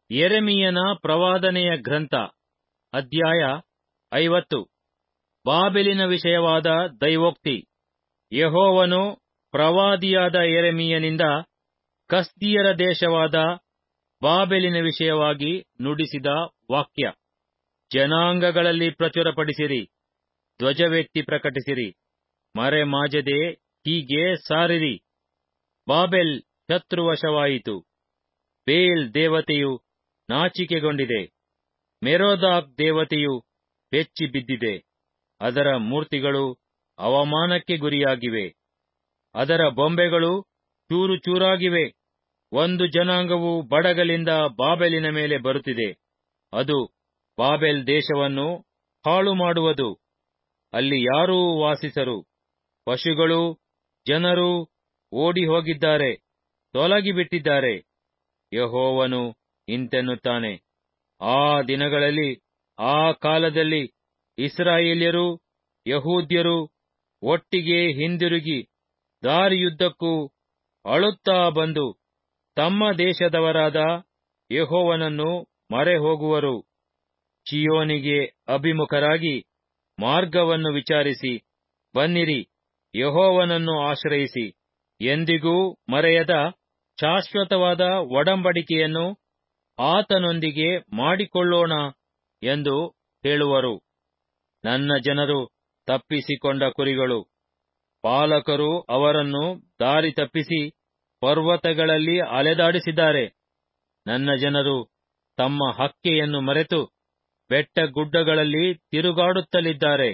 ಯೆರೆಮೀಯನ ಪ್ರವಾದನೆಯ ಗ್ರಂಥ ಅಧ್ಯಾಯ ಐವತ್ತು ಬಾಬೆಲಿನ ವಿಷಯವಾದ ದೈವೋಕ್ತಿ ಯೆಹೋವನು ಪ್ರವಾದಿಯಾದ ಯೆರೆಮೀಯನಿಂದ ಕಸ್ದೀಯರ ದೇಶವಾದ ಬಾಬೆಲಿನ ವಿಷಯವಾಗಿ ನುಡಿಸಿದ ವಾಕ್ಯ ಜನಾಂಗಗಳಲ್ಲಿ ಪ್ರಚುರಪಡಿಸಿರಿ ಧ್ವಜವೆತ್ತಿ ಪ್ರಕಟಿಸಿರಿ ಮರೆಮಾಚದೆ ಹೀಗೆ ಸಾರಿರಿ ಬಾಬೆಲ್ ಶತ್ರುವಶವಾಯಿತು ಬೇಲ್ ದೇವತೆಯು ನಾಚಿಕೆಗೊಂಡಿದೆ ಮೆರೋದಾಕ್ ದೇವತೆಯು ಬೆಚ್ಚಿ ಬಿದ್ದಿದೆ ಅದರ ಮೂರ್ತಿಗಳು ಅವಮಾನಕ್ಕೆ ಗುರಿಯಾಗಿವೆ ಅದರ ಬೊಂಬೆಗಳು ಚೂರು ಚೂರಾಗಿವೆ ಒಂದು ಜನಾಂಗವು ಬಡಗಲಿಂದ ಬಾಬೆಲಿನ ಮೇಲೆ ಬರುತ್ತಿದೆ ಅದು ಬಾಬೆಲ್ ದೇಶವನ್ನು ಹಾಳು ಮಾಡುವುದು ಅಲ್ಲಿ ಯಾರೂ ವಾಸಿಸರು ಪಶುಗಳು ಜನರು ಓಡಿ ಹೋಗಿದ್ದಾರೆ ತೊಲಗಿಬಿಟ್ಟಿದ್ದಾರೆ ಯಹೋವನು ಇಂತೆನ್ನುತ್ತಾನೆ ಆ ದಿನಗಳಲ್ಲಿ ಆ ಕಾಲದಲ್ಲಿ ಇಸ್ರಾಯೇಲ್ಯರು ಯಹೂದ್ಯರು ಒಟ್ಟಿಗೆ ಹಿಂದಿರುಗಿ ದಾರಿಯುದ್ದಕ್ಕೂ ಅಳುತ್ತಾ ಬಂದು ತಮ್ಮ ದೇಶದವರಾದ ಯಹೋವನನ್ನು ಮರೆಹೋಗುವರು ಚಿಯೋನಿಗೆ ಅಭಿಮುಖರಾಗಿ ಮಾರ್ಗವನ್ನು ವಿಚಾರಿಸಿ ಬನ್ನಿರಿ ಯಹೋವನನ್ನು ಆಶ್ರಯಿಸಿ ಎಂದಿಗೂ ಮರೆಯದ ಶಾಶ್ವತವಾದ ಒಡಂಬಡಿಕೆಯನ್ನು ಆತನೊಂದಿಗೆ ಮಾಡಿಕೊಳ್ಳೋಣ ಎಂದು ಹೇಳುವರು ನನ್ನ ಜನರು ತಪ್ಪಿಸಿಕೊಂಡ ಕುರಿಗಳು ಪಾಲಕರು ಅವರನ್ನು ದಾರಿ ತಪ್ಪಿಸಿ ಪರ್ವತಗಳಲ್ಲಿ ಅಲೆದಾಡಿಸಿದ್ದಾರೆ ನನ್ನ ಜನರು ತಮ್ಮ ಹಕ್ಕೆಯನ್ನು ಮರೆತು ಬೆಟ್ಟ ಗುಡ್ಡಗಳಲ್ಲಿ ತಿರುಗಾಡುತ್ತಲಿದ್ದಾರೆ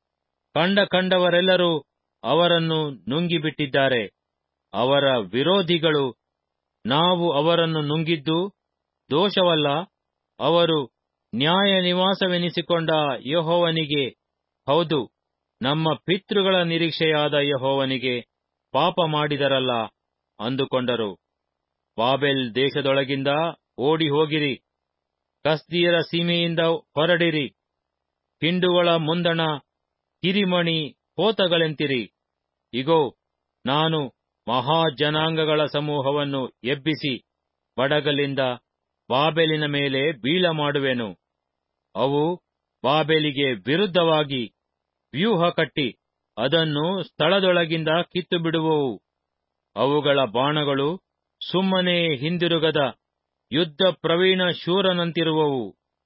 ಕಂಡ ಕಂಡವರೆಲ್ಲರೂ ಅವರನ್ನು ನುಂಗಿಬಿಟ್ಟಿದ್ದಾರೆ ಅವರ ವಿರೋಧಿಗಳು ನಾವು ಅವರನ್ನು ನುಂಗಿದ್ದು ದೋಷವಲ್ಲ ಅವರು ನ್ಯಾಯ ನಿವಾಸವೆನಿಸಿಕೊಂಡ ಯಹೋವನಿಗೆ ಹೌದು ನಮ್ಮ ಪಿತೃಗಳ ನಿರೀಕ್ಷೆಯಾದ ಯಹೋವನಿಗೆ ಪಾಪ ಮಾಡಿದರಲ್ಲ ಅಂದುಕೊಂಡರು ಬಾಬೆಲ್ ದೇಶದೊಳಗಿಂದ ಓಡಿ ಹೋಗಿರಿ ಕಸ್ದಿಯರ ಸೀಮೆಯಿಂದ ಹೊರಡಿರಿ ಹಿಂಡುಗಳ ಮುಂದಣ ಕಿರಿಮಣಿ ಹೋತಗಳೆಂತಿರಿ ಇಗೋ ನಾನು ಮಹಾಜನಾಂಗಗಳ ಸಮೂಹವನ್ನು ಎಬ್ಬಿಸಿ ಬಡಗಲಿಂದ ಬಾಬೆಲಿನ ಮೇಲೆ ಬೀಳ ಮಾಡುವೆನು ಅವು ಬಾಬೆಲಿಗೆ ವಿರುದ್ಧವಾಗಿ ವ್ಯೂಹ ಕಟ್ಟಿ ಅದನ್ನು ಸ್ಥಳದೊಳಗಿಂದ ಕಿತ್ತು ಬಿಡುವವು ಅವುಗಳ ಬಾಣಗಳು ಸುಮ್ಮನೆ ಹಿಂದಿರುಗದ ಯುದ್ಧ ಪ್ರವೀಣ ಶೂರನಂತಿರುವವು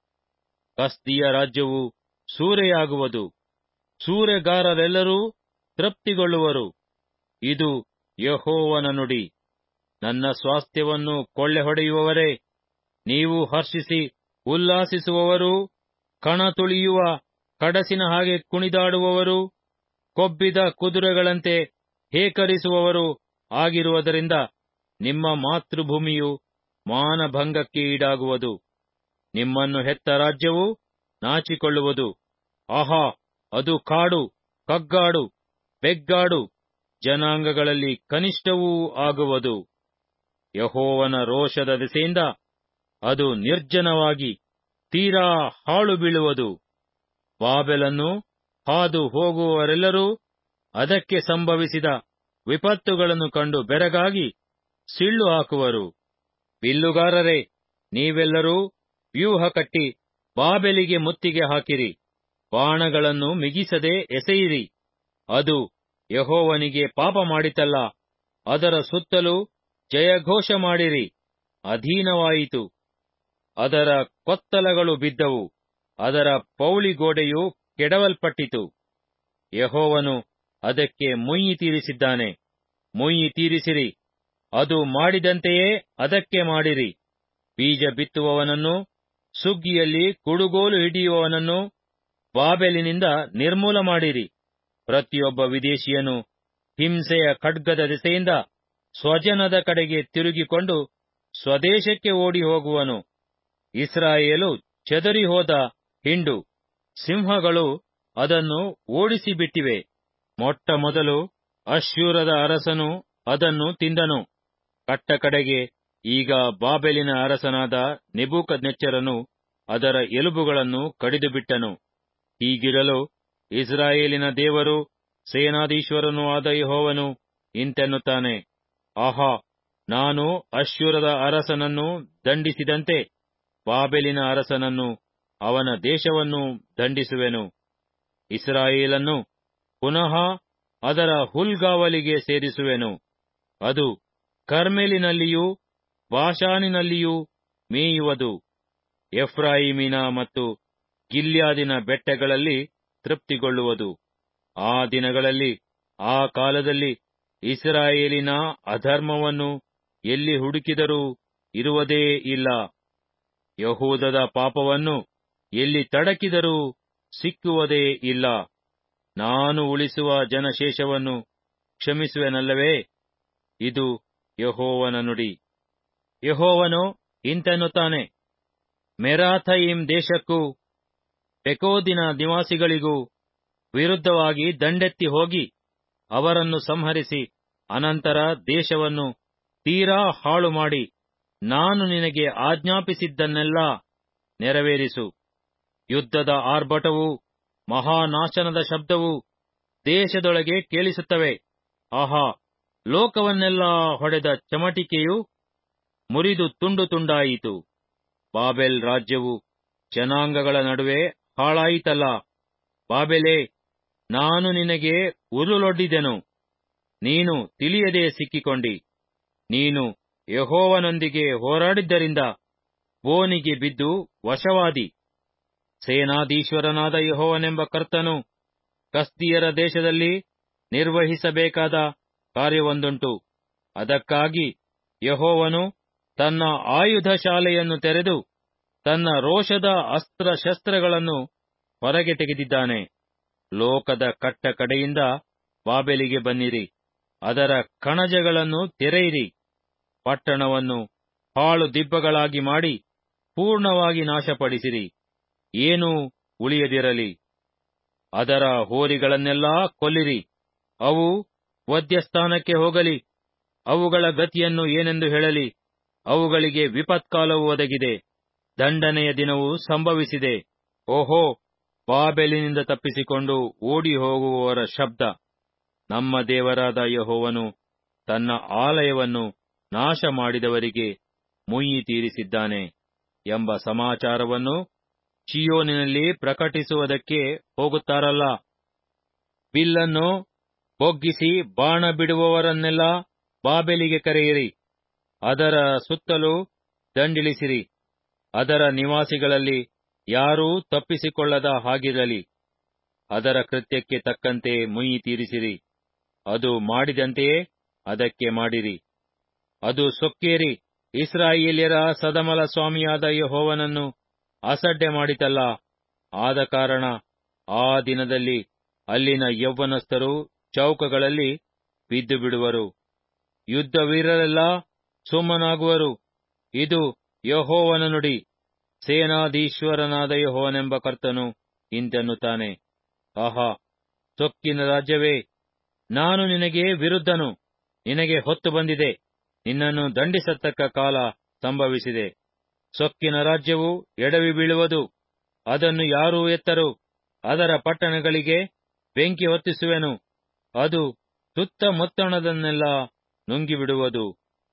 ಕಸ್ದಿಯ ರಾಜ್ಯವು ಸೂರೆಯಾಗುವುದು ಸೂರೆಗಾರರೆಲ್ಲರೂ ತೃಪ್ತಿಗೊಳ್ಳುವರು ಇದು ಯಹೋವನ ನುಡಿ ನನ್ನ ಸ್ವಾಸ್ಥ್ಯವನ್ನು ಕೊಳ್ಳೆ ಹೊಡೆಯುವವರೇ ನೀವು ಹರ್ಷಿಸಿ ಉಲ್ಲಾಸಿಸುವವರೂ ಕಣ ತುಳಿಯುವ ಕಡಸಿನ ಹಾಗೆ ಕುಣಿದಾಡುವವರು ಕೊಬ್ಬಿದ ಕುದುರೆಗಳಂತೆ ಹೇಕರಿಸುವವರು ಆಗಿರುವುದರಿಂದ ನಿಮ್ಮ ಮಾತೃಭೂಮಿಯು ಮಾನಭಂಗಕ್ಕೆ ಈಡಾಗುವುದು ನಿಮ್ಮನ್ನು ಹೆತ್ತ ರಾಜ್ಯವು ನಾಚಿಕೊಳ್ಳುವುದು ಆಹಾ ಅದು ಕಾಡು ಕಗ್ಗಾಡು ಬೆಗ್ಗಾಡು ಜನಾಂಗಗಳಲ್ಲಿ ಕನಿಷ್ಠವೂ ಆಗುವುದು ಯಹೋವನ ರೋಷದ ದೆಸೆಯಿಂದ ಅದು ನಿರ್ಜನವಾಗಿ ತೀರಾ ಹಾಳು ಬೀಳುವುದು ಬಾಬೆಲನ್ನು ಹಾದು ಹೋಗುವವರೆಲ್ಲರೂ ಅದಕ್ಕೆ ಸಂಭವಿಸಿದ ವಿಪತ್ತುಗಳನ್ನು ಕಂಡು ಬೆರಗಾಗಿ ಸಿಳ್ಳು ಹಾಕುವರು ಬಿಲ್ಲುಗಾರರೇ ನೀವೆಲ್ಲರೂ ವ್ಯೂಹ ಕಟ್ಟಿ ಬಾಬೆಲಿಗೆ ಮುತ್ತಿಗೆ ಹಾಕಿರಿ ಬಾಣಗಳನ್ನು ಮಿಗಿಸದೆ ಎಸೆಯಿರಿ ಅದು ಯಹೋವನಿಗೆ ಪಾಪ ಮಾಡಿತಲ್ಲ ಅದರ ಸುತ್ತಲೂ ಜಯಘೋಷ ಮಾಡಿರಿ ಅಧೀನವಾಯಿತು ಅದರ ಕೊತ್ತಲಗಳು ಬಿದ್ದವು ಅದರ ಪೌಳಿಗೋಡೆಯು ಕೆಡವಲ್ಪಟ್ಟಿತು ಯಹೋವನು ಅದಕ್ಕೆ ಮುಯ್ಯಿ ತೀರಿಸಿದ್ದಾನೆ ಮುಯ್ಯಿ ತೀರಿಸಿರಿ ಅದು ಮಾಡಿದಂತೆಯೇ ಅದಕ್ಕೆ ಮಾಡಿರಿ ಬೀಜ ಬಿತ್ತುವವನನ್ನು ಸುಗ್ಗಿಯಲ್ಲಿ ಕುಡುಗೋಲು ಹಿಡಿಯುವವನನ್ನು ಬಾಬೆಲಿನಿಂದ ನಿರ್ಮೂಲ ಮಾಡಿರಿ ಪ್ರತಿಯೊಬ್ಬ ವಿದೇಶಿಯನು ಹಿಂಸೆಯ ಖಡ್ಗದ ದೆಸೆಯಿಂದ ಸ್ವಜನದ ಕಡೆಗೆ ತಿರುಗಿಕೊಂಡು ಸ್ವದೇಶಕ್ಕೆ ಓಡಿ ಹೋಗುವನು ಇಸ್ರಾಯೇಲು ಚೆದರಿ ಹೋದ ಹಿಂಡು ಸಿಂಹಗಳು ಅದನ್ನು ಓಡಿಸಿಬಿಟ್ಟಿವೆ ಮೊಟ್ಟ ಮೊದಲು ಅಶ್ಶೂರದ ಅರಸನು ಅದನ್ನು ತಿಂದನು ಕಟ್ಟಕಡೆಗೆ ಈಗ ಬಾಬೆಲಿನ ಅರಸನಾದ ನೆಬೂಕದ್ನೆಚ್ಚರನು ಅದರ ಎಲುಬುಗಳನ್ನು ಕಡಿದು ಬಿಟ್ಟನು ಹೀಗಿರಲು ಇಸ್ರಾಯೇಲಿನ ದೇವರು ಸೇನಾಧೀಶ್ವರನೂ ಆದ ಯಹೋವನು ಇಂತೆನ್ನುತ್ತಾನೆ ಆಹಾ ನಾನು ಅಶ್ಶೂರದ ಅರಸನನ್ನು ದಂಡಿಸಿದಂತೆ ಬಾಬೆಲಿನ ಅರಸನನ್ನು ಅವನ ದೇಶವನ್ನು ದಂಡಿಸುವೆನು ಇಸ್ರಾಯೇಲನ್ನು ಪುನಃ ಅದರ ಹುಲ್ಗಾವಲಿಗೆ ಸೇರಿಸುವೆನು ಅದು ಕರ್ಮೆಲಿನಲ್ಲಿಯೂ ಬಾಷಾನಿನಲ್ಲಿಯೂ ಮೇಯುವುದು ಎಫ್ರಾಯಿಮಿನ ಮತ್ತು ಗಿಲ್ಯಾದಿನ ಬೆಟ್ಟಗಳಲ್ಲಿ ತೃಪ್ತಿಗೊಳ್ಳುವುದು ಆ ದಿನಗಳಲ್ಲಿ ಆ ಕಾಲದಲ್ಲಿ ಇಸ್ರಾಯೇಲಿನ ಅಧರ್ಮವನ್ನು ಎಲ್ಲಿ ಹುಡುಕಿದರೂ ಇರುವುದೇ ಇಲ್ಲ ಯಹೂದದ ಪಾಪವನ್ನು ಎಲ್ಲಿ ತಡಕಿದರೂ ಸಿಕ್ಕುವುದೇ ಇಲ್ಲ ನಾನು ಉಳಿಸುವ ಜನಶೇಷವನ್ನು ಕ್ಷಮಿಸುವೆನಲ್ಲವೇ ಇದು ಯಹೋವನ ನುಡಿ ಯಹೋವನು ಇಂತೆನ್ನುತ್ತಾನೆ ಮೆರಾಥಯಿಮ್ ದೇಶಕ್ಕೂ ಪೆಕೋದಿನ ನಿವಾಸಿಗಳಿಗೂ ವಿರುದ್ಧವಾಗಿ ದಂಡೆತ್ತಿ ಹೋಗಿ ಅವರನ್ನು ಸಂಹರಿಸಿ ಅನಂತರ ದೇಶವನ್ನು ತೀರಾ ಹಾಳು ಮಾಡಿ ನಾನು ನಿನಗೆ ಆಜ್ಞಾಪಿಸಿದ್ದನ್ನೆಲ್ಲ ನೆರವೇರಿಸು ಯುದ್ಧದ ಆರ್ಭಟವೂ ಮಹಾನಾಶನದ ಶಬ್ದವೂ ದೇಶದೊಳಗೆ ಕೇಳಿಸುತ್ತವೆ ಆಹಾ ಲೋಕವನ್ನೆಲ್ಲ ಹೊಡೆದ ಚಮಟಿಕೆಯು ಮುರಿದು ತುಂಡು ತುಂಡಾಯಿತು ಬಾಬೆಲ್ ರಾಜ್ಯವು ಜನಾಂಗಗಳ ನಡುವೆ ಹಾಳಾಯಿತಲ್ಲ ಬಾಬೆಲೇ ನಾನು ನಿನಗೆ ಉರುಲೊಡ್ಡಿದೆನು ನೀನು ತಿಳಿಯದೆ ಸಿಕ್ಕಿಕೊಂಡಿ ನೀನು ಯಹೋವನೊಂದಿಗೆ ಹೋರಾಡಿದ್ದರಿಂದ ಬೋನಿಗೆ ಬಿದ್ದು ವಶವಾದಿ ಸೇನಾಧೀಶ್ವರನಾದ ಯಹೋವನೆಂಬ ಕರ್ತನು ಕಸ್ತಿಯರ ದೇಶದಲ್ಲಿ ನಿರ್ವಹಿಸಬೇಕಾದ ಕಾರ್ಯವೊಂದುಂಟು ಅದಕ್ಕಾಗಿ ಯಹೋವನು ತನ್ನ ಆಯುಧ ಶಾಲೆಯನ್ನು ತೆರೆದು ತನ್ನ ರೋಷದ ಅಸ್ತ್ರಶಸ್ತ್ರಗಳನ್ನು ಹೊರಗೆ ತೆಗೆದಿದ್ದಾನೆ ಲೋಕದ ಕಟ್ಟ ಕಡೆಯಿಂದ ಬಾಬೆಲಿಗೆ ಬನ್ನಿರಿ ಅದರ ಕಣಜಗಳನ್ನು ತೆರೆಯಿರಿ ಪಟ್ಟಣವನ್ನು ಹಾಳು ದಿಬ್ಬಗಳಾಗಿ ಮಾಡಿ ಪೂರ್ಣವಾಗಿ ನಾಶಪಡಿಸಿರಿ ಏನೂ ಉಳಿಯದಿರಲಿ ಅದರ ಹೋರಿಗಳನ್ನೆಲ್ಲಾ ಕೊಲ್ಲಿರಿ ಅವು ವಧ್ಯಸ್ಥಾನಕ್ಕೆ ಹೋಗಲಿ ಅವುಗಳ ಗತಿಯನ್ನು ಏನೆಂದು ಹೇಳಲಿ ಅವುಗಳಿಗೆ ವಿಪತ್ಕಾಲವು ಒದಗಿದೆ ದಂಡನೆಯ ದಿನವು ಸಂಭವಿಸಿದೆ ಓಹೋ ಬಾಬೆಲಿನಿಂದ ತಪ್ಪಿಸಿಕೊಂಡು ಓಡಿ ಹೋಗುವವರ ಶಬ್ದ ನಮ್ಮ ದೇವರಾದ ಯಹೋವನು ತನ್ನ ಆಲಯವನ್ನು ನಾಶ ಮಾಡಿದವರಿಗೆ ಮುಯ್ಯಿ ತೀರಿಸಿದ್ದಾನೆ ಎಂಬ ಸಮಾಚಾರವನ್ನು ಚಿಯೋನಿನಲ್ಲಿ ಪ್ರಕಟಿಸುವುದಕ್ಕೆ ಹೋಗುತ್ತಾರಲ್ಲ ಬಿಲ್ಲನ್ನು ಬೊಗ್ಗಿಸಿ ಬಾಣ ಬಿಡುವವರನ್ನೆಲ್ಲ ಬಾಬೆಲಿಗೆ ಕರೆಯಿರಿ ಅದರ ಸುತ್ತಲೂ ದಂಡಿಳಿಸಿರಿ ಅದರ ನಿವಾಸಿಗಳಲ್ಲಿ ಯಾರೂ ತಪ್ಪಿಸಿಕೊಳ್ಳದ ಹಾಗಿರಲಿ ಅದರ ಕೃತ್ಯಕ್ಕೆ ತಕ್ಕಂತೆ ಮುಯ್ಯಿ ತೀರಿಸಿರಿ ಅದು ಮಾಡಿದಂತೆಯೇ ಅದಕ್ಕೆ ಮಾಡಿರಿ ಅದು ಸೊಕ್ಕೇರಿ ಇಸ್ರಾಯೇಲ್ಯರ ಸದಮಲ ಸ್ವಾಮಿಯಾದ ಯಹೋವನನ್ನು ಅಸಡ್ಡೆ ಮಾಡಿತಲ್ಲ ಆದ ಕಾರಣ ಆ ದಿನದಲ್ಲಿ ಅಲ್ಲಿನ ಯೌವನಸ್ಥರು ಚೌಕಗಳಲ್ಲಿ ಬಿದ್ದು ಬಿಡುವರು ಯುದ್ಧವೀರರೆಲ್ಲ ಸುಮ್ಮನಾಗುವರು ಇದು ಯಹೋವನ ನುಡಿ ಸೇನಾಧೀಶ್ವರನಾದ ಯಹೋವನೆಂಬ ಕರ್ತನು ಇಂತೆನ್ನುತ್ತಾನೆ ಆಹಾ ಸೊಕ್ಕಿನ ರಾಜ್ಯವೇ ನಾನು ನಿನಗೆ ವಿರುದ್ಧನು ನಿನಗೆ ಹೊತ್ತು ಬಂದಿದೆ ನಿನ್ನನ್ನು ದಂಡಿಸತಕ್ಕ ಕಾಲ ಸಂಭವಿಸಿದೆ ಸೊಕ್ಕಿನ ರಾಜ್ಯವು ಎಡವಿ ಬೀಳುವುದು ಅದನ್ನು ಯಾರೂ ಎತ್ತರು ಅದರ ಪಟ್ಟಣಗಳಿಗೆ ಬೆಂಕಿ ಹೊತ್ತಿಸುವೆನು ಅದು ಸುತ್ತಮುತ್ತಣದನ್ನೆಲ್ಲ ನುಂಗಿಬಿಡುವುದು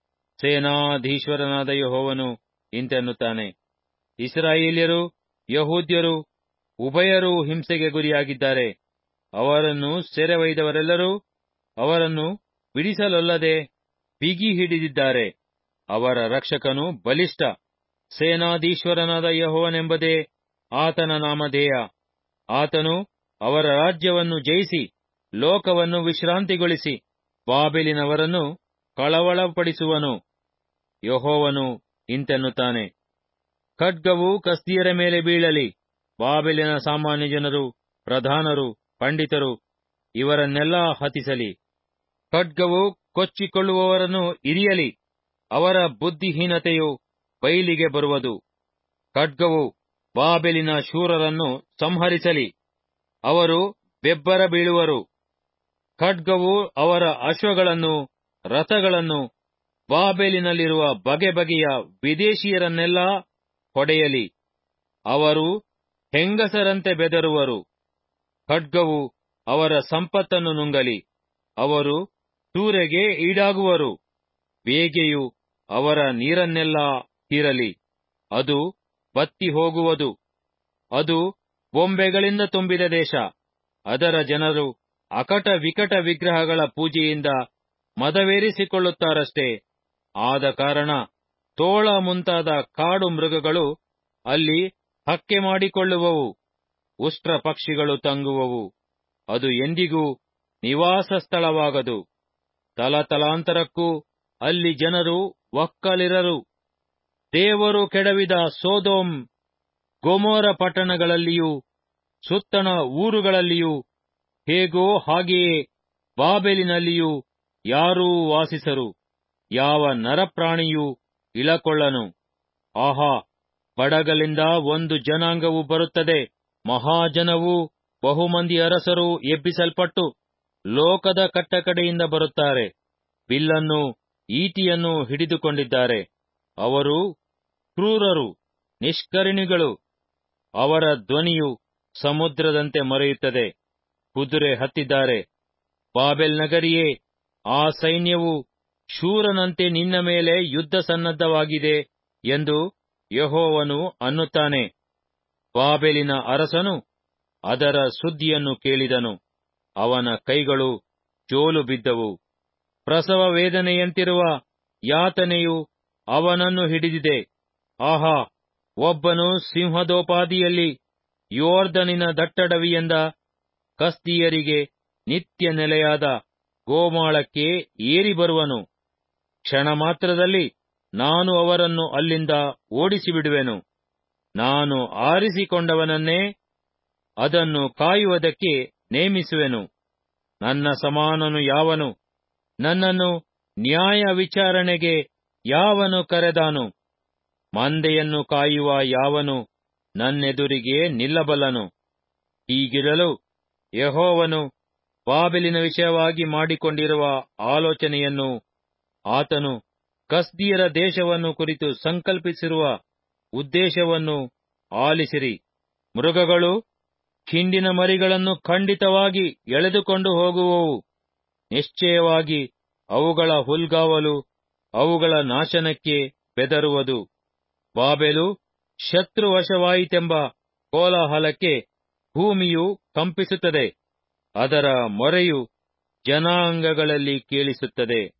ಸೇನಾಧೀಶ್ವರನಾದ ಯಹೋವನು ಇಂತೆನ್ನುತ್ತಾನೆ ಇಸ್ರಾಯೇಲ್ಯರು ಯಹೂದ್ಯರು ಉಭಯರೂ ಹಿಂಸೆಗೆ ಗುರಿಯಾಗಿದ್ದಾರೆ ಅವರನ್ನು ಸೆರೆ ಒಯ್ದವರೆಲ್ಲರೂ ಅವರನ್ನು ಬಿಡಿಸಲೊಲ್ಲದೆ ಬಿಗಿ ಹಿಡಿದಿದ್ದಾರೆ ಅವರ ರಕ್ಷಕನು ಬಲಿಷ್ಠ ಸೇನಾಧೀಶ್ವರನಾದ ಯಹೋವನೆಂಬುದೇ ಆತನ ನಾಮಧೇಯ ಆತನು ಅವರ ರಾಜ್ಯವನ್ನು ಜಯಿಸಿ ಲೋಕವನ್ನು ವಿಶ್ರಾಂತಿಗೊಳಿಸಿ ಬಾಬೆಲಿನವರನ್ನು ಕಳವಳಪಡಿಸುವನು ಯಹೋವನು ಇಂತೆನ್ನುತ್ತಾನೆ ಖಡ್ಗವು ಕಸ್ತಿಯರ ಮೇಲೆ ಬೀಳಲಿ ಬಾಬೆಲಿನ ಸಾಮಾನ್ಯ ಜನರು ಪ್ರಧಾನರು ಪಂಡಿತರು ಇವರನ್ನೆಲ್ಲ ಹತಿಸಲಿ ಖಡ್ಗವು ಕೊಚ್ಚಿಕೊಳ್ಳುವವರನ್ನು ಇರಿಯಲಿ ಅವರ ಬುದ್ಧಿಹೀನತೆಯು ಬಯಲಿಗೆ ಬರುವುದು ಖಡ್ಗವು ಬಾಬೆಲಿನ ಶೂರರನ್ನು ಸಂಹರಿಸಲಿ ಅವರು ಬೆಬ್ಬರ ಬೀಳುವರು ಖಡ್ಗವು ಅವರ ಅಶ್ವಗಳನ್ನು ರಥಗಳನ್ನು ಬಾಬೆಲಿನಲ್ಲಿರುವ ಬಗೆ ಬಗೆಯ ವಿದೇಶಿಯರನ್ನೆಲ್ಲ ಹೊಡೆಯಲಿ ಅವರು ಹೆಂಗಸರಂತೆ ಬೆದರುವರು ಖಡ್ಗವು ಅವರ ಸಂಪತ್ತನ್ನು ನುಂಗಲಿ ಅವರು ಸೂರೆಗೆ ಈಡಾಗುವರು ಬೇಗೆಯು ಅವರ ನೀರನ್ನೆಲ್ಲ ಹೀರಲಿ ಅದು ಬತ್ತಿ ಹೋಗುವುದು ಅದು ಬೊಂಬೆಗಳಿಂದ ತುಂಬಿದ ದೇಶ ಅದರ ಜನರು ಅಕಟ ವಿಕಟ ವಿಗ್ರಹಗಳ ಪೂಜೆಯಿಂದ ಮದವೇರಿಸಿಕೊಳ್ಳುತ್ತಾರಷ್ಟೇ ಆದ ಕಾರಣ ತೋಳ ಮುಂತಾದ ಕಾಡು ಮೃಗಗಳು ಅಲ್ಲಿ ಹಕ್ಕೆ ಮಾಡಿಕೊಳ್ಳುವವು ಉಷ್ಟ್ರ ಪಕ್ಷಿಗಳು ತಂಗುವವು ಅದು ಎಂದಿಗೂ ನಿವಾಸ ಸ್ಥಳವಾಗದು ತಲತಲಾಂತರಕ್ಕೂ ಅಲ್ಲಿ ಜನರು ಒಕ್ಕಲಿರರು ದೇವರು ಕೆಡವಿದ ಸೋದೋಮ್ ಗೊಮೋರ ಪಟ್ಟಣಗಳಲ್ಲಿಯೂ ಸುತ್ತಣ ಊರುಗಳಲ್ಲಿಯೂ ಹೇಗೋ ಹಾಗೆಯೇ ಬಾಬೆಲಿನಲ್ಲಿಯೂ ಯಾರೂ ವಾಸಿಸರು ಯಾವ ನರಪ್ರಾಣಿಯೂ ಇಳಕೊಳ್ಳನು ಆಹಾ ಬಡಗಲಿಂದ ಒಂದು ಜನಾಂಗವು ಬರುತ್ತದೆ ಮಹಾಜನವೂ ಬಹುಮಂದಿ ಅರಸರು ಎಬ್ಬಿಸಲ್ಪಟ್ಟು ಲೋಕದ ಕಟ್ಟಕಡೆಯಿಂದ ಬರುತ್ತಾರೆ ಬಿಲ್ಲನ್ನು ಈಟಿಯನ್ನು ಹಿಡಿದುಕೊಂಡಿದ್ದಾರೆ ಅವರು ಕ್ರೂರರು ನಿಷ್ಕರುಣಿಗಳು ಅವರ ಧ್ವನಿಯು ಸಮುದ್ರದಂತೆ ಮೊರೆಯುತ್ತದೆ ಕುದುರೆ ಹತ್ತಿದ್ದಾರೆ ಬಾಬೆಲ್ ನಗರಿಯೇ ಆ ಸೈನ್ಯವು ಶೂರನಂತೆ ನಿನ್ನ ಮೇಲೆ ಯುದ್ಧ ಸನ್ನದ್ಧವಾಗಿದೆ ಎಂದು ಯಹೋವನು ಅನ್ನುತ್ತಾನೆ ಬಾಬೆಲಿನ ಅರಸನು ಅದರ ಸುದ್ದಿಯನ್ನು ಕೇಳಿದನು ಅವನ ಕೈಗಳು ಜೋಲು ಬಿದ್ದವು ಪ್ರಸವ ವೇದನೆಯಂತಿರುವ ಯಾತನೆಯು ಅವನನ್ನು ಹಿಡಿದಿದೆ ಆಹಾ ಒಬ್ಬನು ಸಿಂಹದೋಪಾದಿಯಲ್ಲಿ ಯೋರ್ಧನಿನ ದಟ್ಟಡವಿಯಿಂದ ಕಸ್ದಿಯರಿಗೆ ನಿತ್ಯ ನೆಲೆಯಾದ ಗೋಮಾಳಕ್ಕೆ ಏರಿ ಬರುವನು ಕ್ಷಣ ಮಾತ್ರದಲ್ಲಿ ನಾನು ಅವರನ್ನು ಅಲ್ಲಿಂದ ಓಡಿಸಿಬಿಡುವೆನು ನಾನು ಆರಿಸಿಕೊಂಡವನನ್ನೇ ಅದನ್ನು ಕಾಯುವುದಕ್ಕೆ ನೇಮಿಸುವೆನು ನನ್ನ ಸಮಾನನು ಯಾವನು ನನ್ನನ್ನು ನ್ಯಾಯ ವಿಚಾರಣೆಗೆ ಯಾವನು ಕರೆದಾನು ಮಂದೆಯನ್ನು ಕಾಯುವ ಯಾವನು ನನ್ನೆದುರಿಗೆ ನಿಲ್ಲಬಲ್ಲನು ಹೀಗಿರಲು ಯಹೋವನು ಬಾಬೆಲಿನ ವಿಷಯವಾಗಿ ಮಾಡಿಕೊಂಡಿರುವ ಆಲೋಚನೆಯನ್ನು ಆತನು ಕಸ್ದಿಯರ ದೇಶವನ್ನು ಕುರಿತು ಸಂಕಲ್ಪಿಸಿರುವ ಉದ್ದೇಶವನ್ನು ಆಲಿಸಿರಿ ಮೃಗಗಳು ಹಿಂಡಿನ ಮರಿಗಳನ್ನು ಖಂಡಿತವಾಗಿ ಎಳೆದುಕೊಂಡು ಹೋಗುವವು ನಿಶ್ಚಯವಾಗಿ ಅವುಗಳ ಹುಲ್ಗಾವಲು ಅವುಗಳ ನಾಶನಕ್ಕೆ ಬೆದರುವುದು ಬಾಬೆಲು ಶತ್ರುವಶವಾಯಿತೆಂಬ ಕೋಲಾಹಲಕ್ಕೆ ಭೂಮಿಯು ಕಂಪಿಸುತ್ತದೆ ಅದರ ಮೊರೆಯು ಜನಾಂಗಗಳಲ್ಲಿ ಕೇಳಿಸುತ್ತದೆ